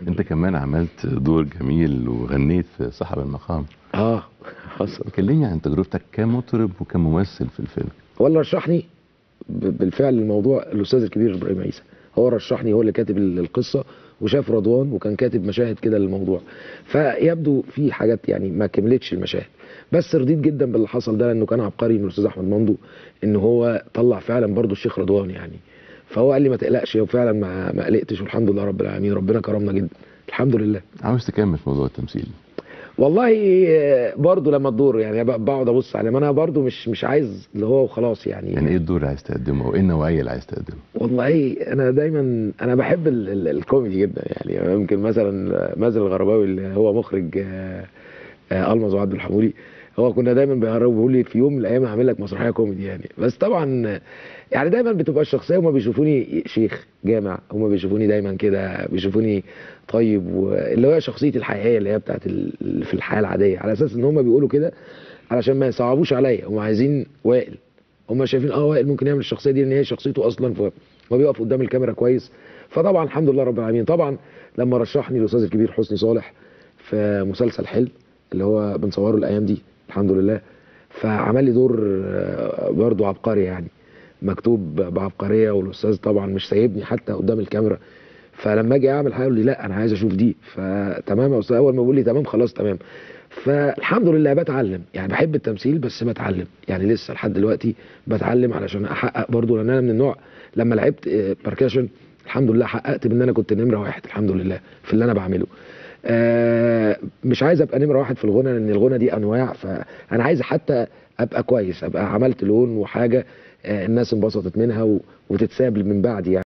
انت كمان عملت دور جميل وغنيت في صاحب المقام اه حصل كلمني عن تجربتك كمطرب وكممثل في الفيلم ولا رشحني ب- بالفعل الموضوع الاستاذ الكبير ابراهيم عيسى هو رشحني هو اللي كاتب ال- القصه وشاف رضوان وكان كاتب مشاهد كده للموضوع فيبدو في حاجات يعني ما كملتش المشاهد بس رضيت جدا باللي حصل ده لانه كان عبقري من الاستاذ احمد مندو ان هو طلع فعلا برضو الشيخ رضوان يعني فهو قال لي ما تقلقش وفعلا ما ما قلقتش والحمد لله رب العالمين ربنا كرمنا جدا الحمد لله عاوز تكمل في موضوع التمثيل والله آه، برضو لما الدور يعني ب- بقعد ابص عليه ما انا برضو مش مش عايز اللي هو وخلاص يعني يعني ايه الدور اللي عايز تقدمه وايه النوعيه اللي عايز تقدمه والله انا دايما انا بحب ال ال الكوميدي جدا يعني يمكن مثلا مازن الغرباوي اللي هو مخرج آه، آه، المز وعبد الحمولي هو كنا دايما بيهربوا بيقول لي في يوم من الايام هعمل لك مسرحيه كوميدي يعني بس طبعا آه، يعني دايما بتبقى الشخصيه هما بيشوفوني شيخ جامع هما بيشوفوني دايما كده بيشوفوني طيب واللي هو شخصيتي الحقيقيه اللي هي بتاعت ال- في الحياه العاديه على اساس ان هما بيقولوا كده علشان ما يصعبوش عليا هم عايزين وائل هم شايفين اه وائل ممكن يعمل الشخصيه دي لان هي شخصيته اصلا فهو بيقف قدام الكاميرا كويس فطبعا الحمد لله رب العالمين طبعا لما رشحني الاستاذ الكبير حسني صالح في مسلسل حلم اللي هو بنصوره الايام دي الحمد لله فعمل لي دور آه، برضو عبقري يعني مكتوب بعبقريه والاستاذ طبعا مش سايبني حتى قدام الكاميرا فلما اجي اعمل حاجه يقول لي لا انا عايز اشوف دي فتمام يا استاذ اول ما بيقول لي تمام خلاص تمام فالحمد لله بتعلم يعني بحب التمثيل بس بتعلم يعني لسه لحد دلوقتي بتعلم علشان احقق برضو لان انا من النوع لما لعبت باركاشن الحمد لله حققت بان انا كنت نمره واحد الحمد لله في اللي انا بعمله آه مش عايز ابقى نمره واحد في الغنى لان الغنى دي انواع فانا عايز حتى ابقى كويس ابقى عملت لون وحاجه آه الناس انبسطت منها و- وتتساب من بعدي يعني